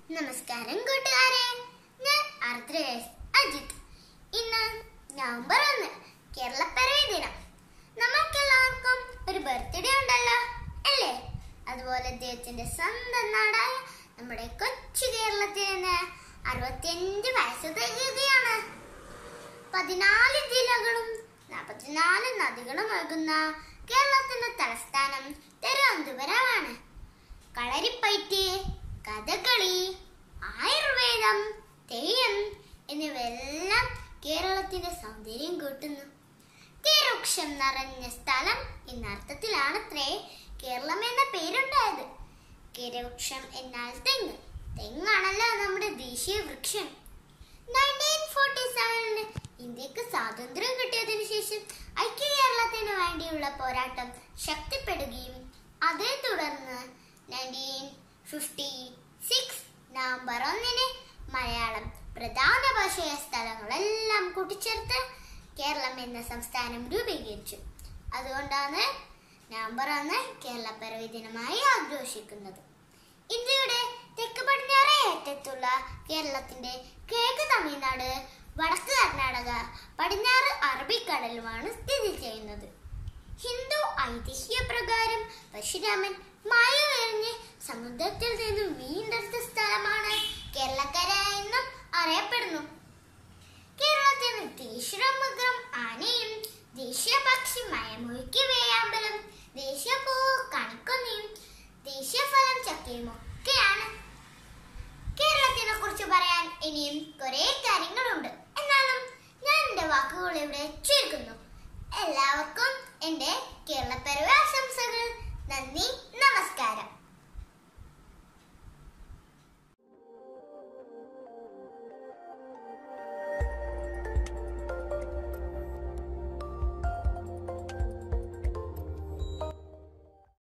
നമസ്കാരം കൂട്ടുകാരെ ഞാൻ ആർദ്രേസ് അജിത് ഇന്ന് നവംബർ ഒന്ന് കേരളപ്പിറവി ദിനം നമുക്കെല്ലാവർക്കും ഒരു ബർത്ത്ഡേ ഉണ്ടല്ലോ അല്ലേ അതുപോലെ അദ്ദേഹത്തിന്റെ സ്വന്തം നാടായ നമ്മുടെ കൊച്ചു കേരളത്തിന് അറുപത്തിയഞ്ച് വയസ്സ് തികയുകയാണ് പതിനാല് ജില്ലകളും നാൽപ്പത്തിനാല് നദികളും ഒഴുകുന്ന കേരളത്തിന്റെ തലസ്ഥാനം തിരുവനന്തപുരമാണ് കളരിപ്പയറ്റ് കഥകളി ആയുർവേദം തെയ്യം എന്നിവയെല്ലാം കേരളത്തിന്റെ സൗന്ദര്യം കൂട്ടുന്നു തീരവൃക്ഷം നിറഞ്ഞ സ്ഥലം എന്ന അർത്ഥത്തിലാണത്രേ കേരളം എന്ന പേരുണ്ടായത് കേരവൃക്ഷം എന്നാൽ തെങ്ങ് തെങ്ങാണല്ലോ നമ്മുടെ ദേശീയ വൃക്ഷം നയൻറ്റീൻ ഫോർട്ടി സെവനിന് ഇന്ത്യക്ക് സ്വാതന്ത്ര്യം കിട്ടിയതിനു ശേഷം ഐക്യ കേരളത്തിന് വേണ്ടിയുള്ള പോരാട്ടം ശക്തിപ്പെടുകയും അതേ തുടർന്ന് നയൻറ്റീൻ ഫിഫ്റ്റി സിക്സ് നവംബർ ഒന്നിന് മലയാളം പ്രധാന ഭാഷയായ സ്ഥലങ്ങളെല്ലാം കൂട്ടിച്ചേർത്ത് കേരളം എന്ന സംസ്ഥാനം രൂപീകരിച്ചു അതുകൊണ്ടാണ് നവംബർ ഒന്ന് കേരളപ്പിറവി ദിനമായി ആഘോഷിക്കുന്നത് ഇന്ത്യയുടെ തെക്ക് പടിഞ്ഞാറേ അറ്റത്തുള്ള കേരളത്തിന്റെ കിഴക്ക് തമിഴ്നാട് വടക്ക് കർണാടക പടിഞ്ഞാറ് അറബിക്കടലുമാണ് സ്ഥിതി ചെയ്യുന്നത് ഹിന്ദു ഐതിഹ്യ പ്രകാരം പരശുരാമൻ മായ എറിഞ്ഞ് സമുദ്രത്തിൽ നിന്നും വീണ്ടെടുത്ത സ്ഥലമാണ് കേരളക്കര എന്നും അറിയപ്പെടുന്നു കേരളത്തിന് ദേശീയമൃഗം ആനയും ദേശീയ പക്ഷി മയമൊഴുക്കി വേയാമ്പലം ദേശീയ പൂവ് കണിക്കൊന്നയും ദേശീയ ഫലം ചക്കയും ഒക്കെയാണ് കേരളത്തിനെ കുറിച്ച് പറയാൻ ഇനിയും കുറെ കാര്യങ്ങളുണ്ട് എന്നാലും ഞാൻ എന്റെ വാക്കുകൾ ഇവിടെ ചുരുക്കുന്നു എല്ലാവർക്കും എന്റെ കേരളപ്പിറവി ആശംസകൾ നന്ദി നമസ്കാരം